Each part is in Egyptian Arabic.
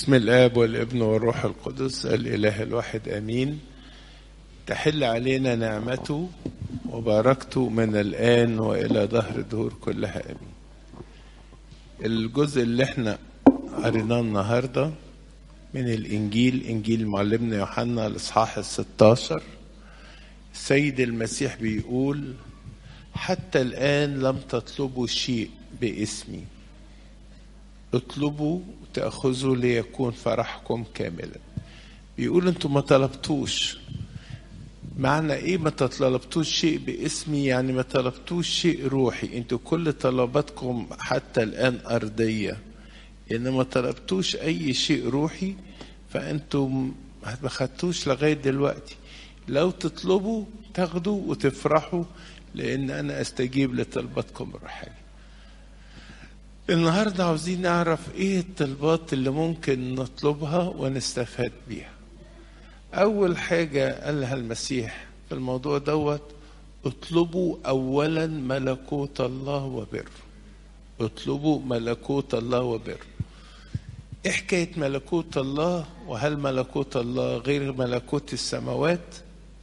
بسم الآب والابن والروح القدس الإله الواحد آمين تحل علينا نعمته وباركته من الآن وإلى ظهر الدهور كلها آمين الجزء اللي احنا قريناه النهارده من الإنجيل إنجيل معلمنا يوحنا الإصحاح الستاشر السيد المسيح بيقول حتى الآن لم تطلبوا شيء باسمي اطلبوا تأخذوا ليكون فرحكم كاملا بيقول انتوا ما طلبتوش معنى ايه ما طلبتوش شيء باسمي يعني ما طلبتوش شيء روحي انتوا كل طلباتكم حتى الآن أرضية إن ما طلبتوش أي شيء روحي فأنتم ما خدتوش لغاية دلوقتي لو تطلبوا تاخدوا وتفرحوا لأن أنا أستجيب لطلباتكم الروحية النهاردة عاوزين نعرف ايه الطلبات اللي ممكن نطلبها ونستفاد بيها اول حاجة قالها المسيح في الموضوع دوت اطلبوا اولا ملكوت الله وبره اطلبوا ملكوت الله وبره ايه حكاية ملكوت الله وهل ملكوت الله غير ملكوت السماوات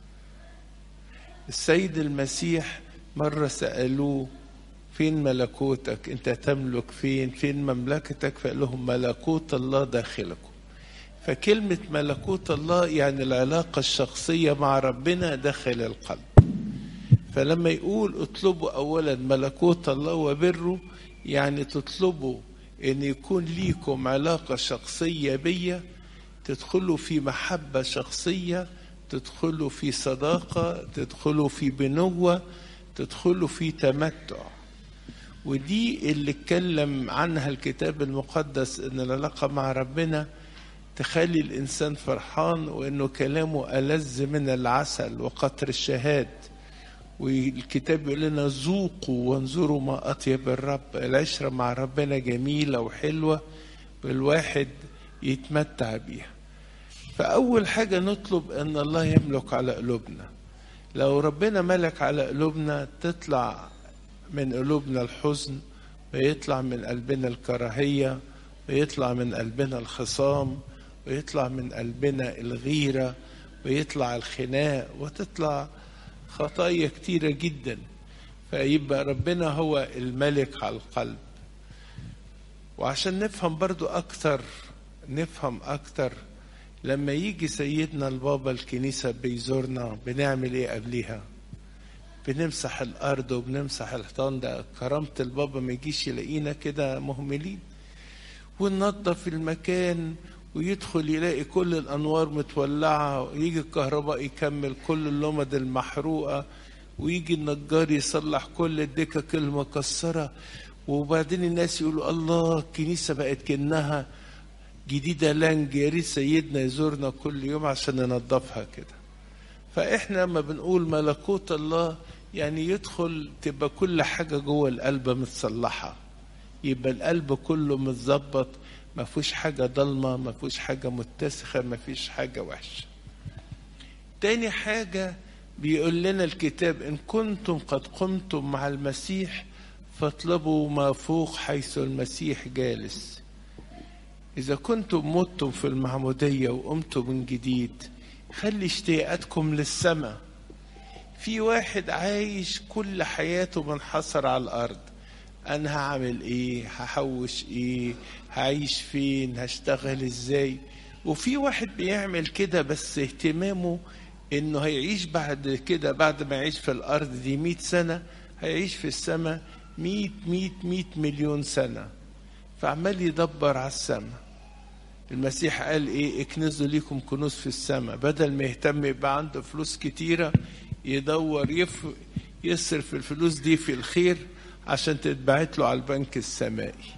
السيد المسيح مرة سألوه فين ملكوتك انت تملك فين فين مملكتك فقال لهم ملكوت الله داخلكم فكلمة ملكوت الله يعني العلاقة الشخصية مع ربنا داخل القلب فلما يقول اطلبوا أولا ملكوت الله وبره يعني تطلبوا ان يكون ليكم علاقة شخصية بيا تدخلوا في محبة شخصية تدخلوا في صداقة تدخلوا في بنوة تدخلوا في تمتع ودي اللي اتكلم عنها الكتاب المقدس ان العلاقه مع ربنا تخلي الانسان فرحان وانه كلامه ألذ من العسل وقطر الشهاد والكتاب يقول لنا ذوقوا وانظروا ما اطيب الرب العشره مع ربنا جميله وحلوه والواحد يتمتع بيها فاول حاجه نطلب ان الله يملك على قلوبنا لو ربنا ملك على قلوبنا تطلع من قلوبنا الحزن ويطلع من قلبنا الكراهية ويطلع من قلبنا الخصام ويطلع من قلبنا الغيرة ويطلع الخناق وتطلع خطايا كتيرة جدا فيبقى ربنا هو الملك على القلب وعشان نفهم برضو أكتر نفهم أكتر لما يجي سيدنا البابا الكنيسة بيزورنا بنعمل إيه قبليها؟ بنمسح الارض وبنمسح الحيطان ده كرامه البابا ما يجيش يلاقينا كده مهملين وننظف المكان ويدخل يلاقي كل الانوار متولعه ويجي الكهرباء يكمل كل اللمض المحروقه ويجي النجار يصلح كل الدكك المكسره وبعدين الناس يقولوا الله الكنيسه بقت كانها جديده لانج يا ريت سيدنا يزورنا كل يوم عشان ننظفها كده فاحنا لما بنقول ملكوت الله يعني يدخل تبقى كل حاجة جوه القلب متصلحة يبقى القلب كله متظبط ما فيهوش حاجة ضلمة ما فيهوش حاجة متسخة ما فيش حاجة وحشة تاني حاجة بيقول لنا الكتاب إن كنتم قد قمتم مع المسيح فاطلبوا ما فوق حيث المسيح جالس إذا كنتم متم في المعمودية وقمتم من جديد خلي اشتياقاتكم للسماء في واحد عايش كل حياته منحصر على الارض انا هعمل ايه هحوش ايه هعيش فين هشتغل ازاي وفي واحد بيعمل كده بس اهتمامه انه هيعيش بعد كده بعد ما يعيش في الارض دي مئة سنة هيعيش في السماء مئة مئة مئة مليون سنة فعمال يدبر على السماء المسيح قال ايه اكنزوا ليكم كنوز في السماء بدل ما يهتم يبقى عنده فلوس كتيرة يدور يف يصرف الفلوس دي في الخير عشان تتبعت له على البنك السمائي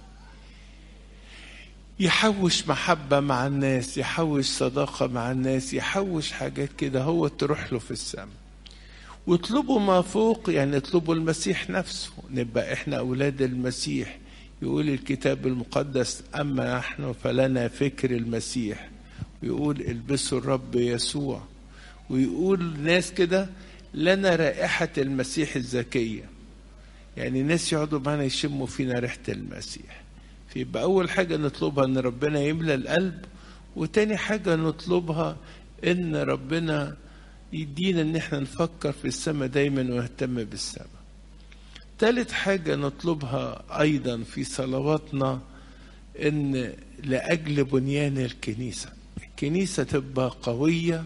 يحوش محبة مع الناس يحوش صداقة مع الناس يحوش حاجات كده هو تروح له في السماء واطلبوا ما فوق يعني اطلبوا المسيح نفسه نبقى احنا اولاد المسيح يقول الكتاب المقدس أما نحن فلنا فكر المسيح ويقول البسوا الرب يسوع ويقول ناس كده لنا رائحة المسيح الزكية يعني ناس يقعدوا معنا يشموا فينا ريحة المسيح فيبقى أول حاجة نطلبها إن ربنا يملى القلب وتاني حاجة نطلبها إن ربنا يدينا إن إحنا نفكر في السماء دايما ونهتم بالسماء. تالت حاجة نطلبها أيضا في صلواتنا إن لأجل بنيان الكنيسة. الكنيسة تبقى قوية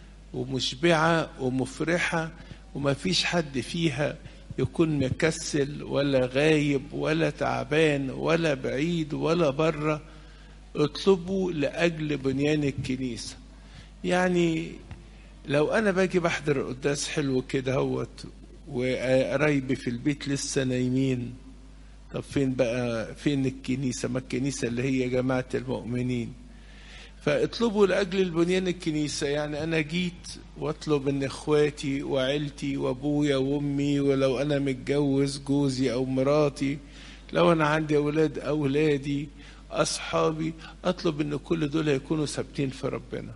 ومشبعة ومفرحة وما فيش حد فيها يكون مكسل ولا غايب ولا تعبان ولا بعيد ولا بره اطلبوا لأجل بنيان الكنيسة يعني لو أنا باجي بحضر قداس حلو كده هوت وقرايبي في البيت لسه نايمين طب فين بقى فين الكنيسة ما الكنيسة اللي هي جماعة المؤمنين فاطلبوا لاجل البنيان الكنيسه يعني انا جيت واطلب ان اخواتي وعيلتي وابويا وامي ولو انا متجوز جوزي او مراتي لو انا عندي اولاد اولادي اصحابي اطلب ان كل دول يكونوا ثابتين في ربنا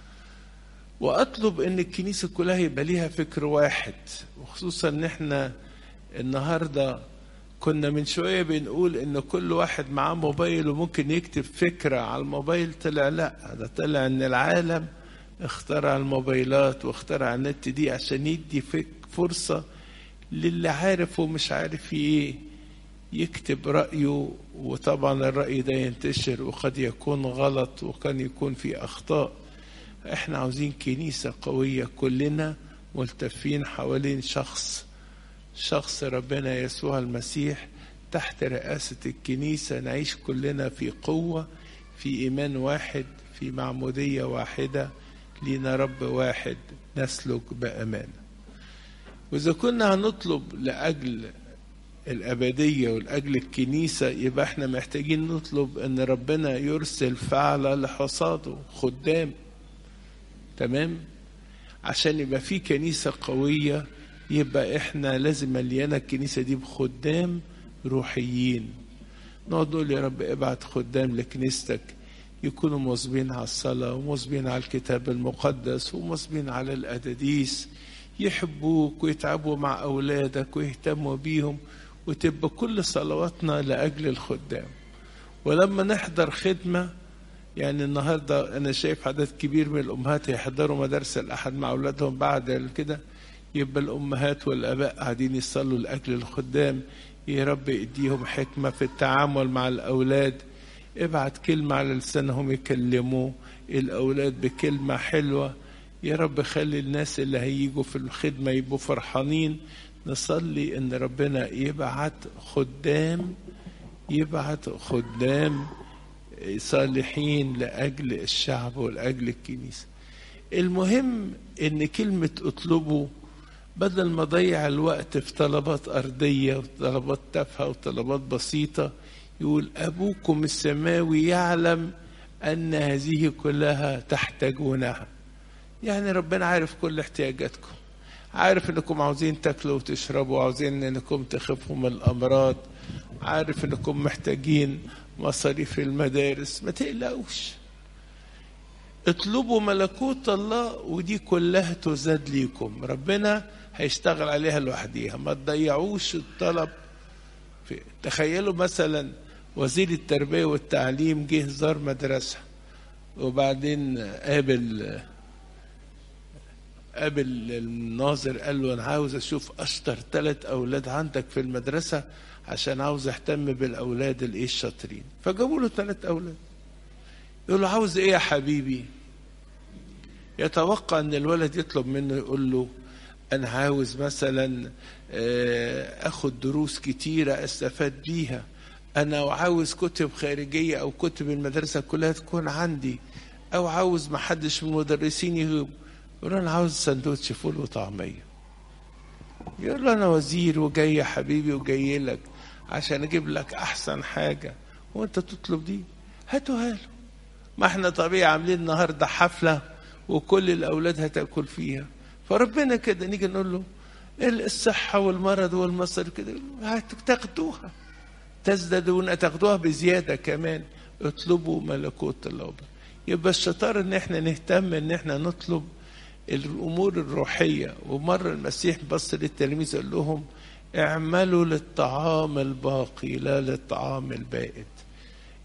واطلب ان الكنيسه كلها يبقى ليها فكر واحد وخصوصا ان احنا النهارده كنا من شوية بنقول إن كل واحد معاه موبايل وممكن يكتب فكرة على الموبايل طلع لا ده طلع إن العالم اخترع الموبايلات واخترع النت دي عشان يدي فرصة للي عارف ومش عارف ايه يكتب رأيه وطبعا الرأي ده ينتشر وقد يكون غلط وكان يكون في أخطاء احنا عاوزين كنيسة قوية كلنا ملتفين حوالين شخص شخص ربنا يسوع المسيح تحت رئاسة الكنيسة نعيش كلنا في قوة في إيمان واحد في معمودية واحدة لينا رب واحد نسلك بأمانة وإذا كنا هنطلب لأجل الأبدية ولأجل الكنيسة يبقى احنا محتاجين نطلب أن ربنا يرسل فعلة لحصاده خدام تمام عشان يبقى في كنيسة قوية يبقى احنا لازم مليانه الكنيسه دي بخدام روحيين نقعد نقول يا رب ابعت خدام لكنيستك يكونوا مواظبين على الصلاه ومواظبين على الكتاب المقدس ومواظبين على الاداديس يحبوك ويتعبوا مع اولادك ويهتموا بيهم وتبقى كل صلواتنا لاجل الخدام ولما نحضر خدمه يعني النهارده انا شايف عدد كبير من الامهات هيحضروا مدارس الاحد مع اولادهم بعد كده يبقى الأمهات والآباء قاعدين يصلوا لأجل الخدام يا رب اديهم حكمة في التعامل مع الأولاد ابعت كلمة على لسانهم يكلموا الأولاد بكلمة حلوة يا رب خلي الناس اللي هيجوا في الخدمة يبقوا فرحانين نصلي إن ربنا يبعت خدام يبعت خدام صالحين لأجل الشعب ولأجل الكنيسة المهم إن كلمة اطلبوا بدل ما اضيع الوقت في طلبات ارضيه وطلبات تافهه وطلبات بسيطه يقول ابوكم السماوي يعلم ان هذه كلها تحتاجونها يعني ربنا عارف كل احتياجاتكم عارف انكم عاوزين تاكلوا وتشربوا عاوزين انكم تخفوا من الامراض عارف انكم محتاجين مصاريف المدارس ما تقلقوش اطلبوا ملكوت الله ودي كلها تزاد ليكم ربنا هيشتغل عليها لوحديها ما تضيعوش الطلب في تخيلوا مثلا وزير التربية والتعليم جه زار مدرسة وبعدين قابل قابل الناظر قال له انا عاوز اشوف اشطر ثلاث اولاد عندك في المدرسه عشان عاوز اهتم بالاولاد الايه الشاطرين فجابوا له ثلاث اولاد يقول له عاوز ايه يا حبيبي يتوقع ان الولد يطلب منه يقول له انا عاوز مثلا اخد دروس كتيره استفاد بيها انا عاوز كتب خارجيه او كتب المدرسه كلها تكون عندي او عاوز ما حدش من المدرسين يغيب يقول انا عاوز سندوتش فول وطعميه يقول له انا وزير وجاي يا حبيبي وجاي لك عشان اجيب لك احسن حاجه وانت تطلب دي هاتوها له ما احنا طبيعي عاملين النهارده حفله وكل الاولاد هتاكل فيها فربنا كده نيجي نقول له الصحه والمرض والمصر كده تاخدوها تزدادون تاخدوها بزياده كمان اطلبوا ملكوت الله يبقى الشطار ان احنا نهتم ان احنا نطلب الامور الروحيه ومره المسيح بص للتلاميذ قال لهم اعملوا للطعام الباقي لا للطعام البائد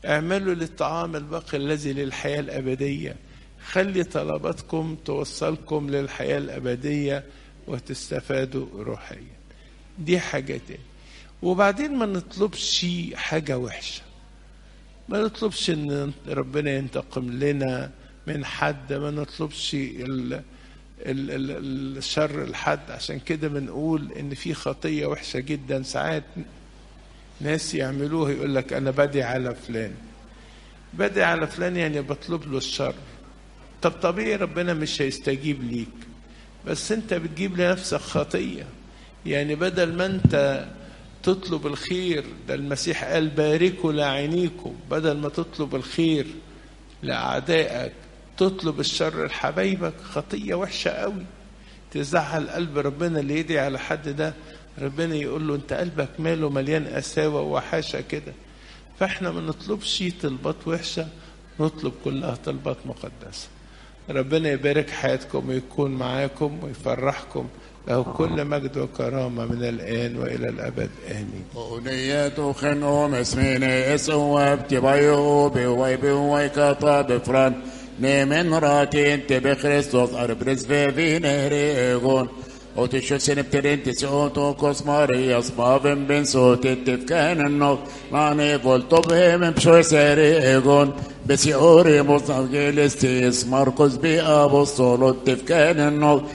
اعملوا للطعام الباقي الذي للحياة الأبدية خلي طلباتكم توصلكم للحياة الأبدية وتستفادوا روحيا دي حاجة تاني وبعدين ما نطلبش حاجة وحشة ما نطلبش ان ربنا ينتقم لنا من حد ما نطلبش ال ال ال الشر لحد عشان كده بنقول ان في خطية وحشة جدا ساعات ناس يعملوها يقول لك انا بدي على فلان بدي على فلان يعني بطلب له الشر طب طبيعي ربنا مش هيستجيب ليك بس انت بتجيب لنفسك خطية يعني بدل ما انت تطلب الخير ده المسيح قال باركوا لعينيكم بدل ما تطلب الخير لأعدائك تطلب الشر لحبايبك خطية وحشة قوي تزعل قلب ربنا اللي يدعي على حد ده ربنا يقول له انت قلبك ماله مليان قساوة وحاشة كده فاحنا ما نطلبش طلبات وحشة نطلب كلها طلبات مقدسة ربنا يبارك حياتكم ويكون معاكم ويفرحكم له كل مجد وكرامة من الآن وإلى الأبد آمين أغنية خنوم اسميني اسوى بتبايو بوي بوي كطا بفران نيمن راتين تبي خريستوس أربرز في في نهريغون وتشو سنبترين تسعوتو كوسمارياس بافن بن صوت التفكان النوت ماني فولتو بهم بشوي سريغون بسيوري مصنف جيلستيس ماركوس بي أبو الصولو التفكان النوت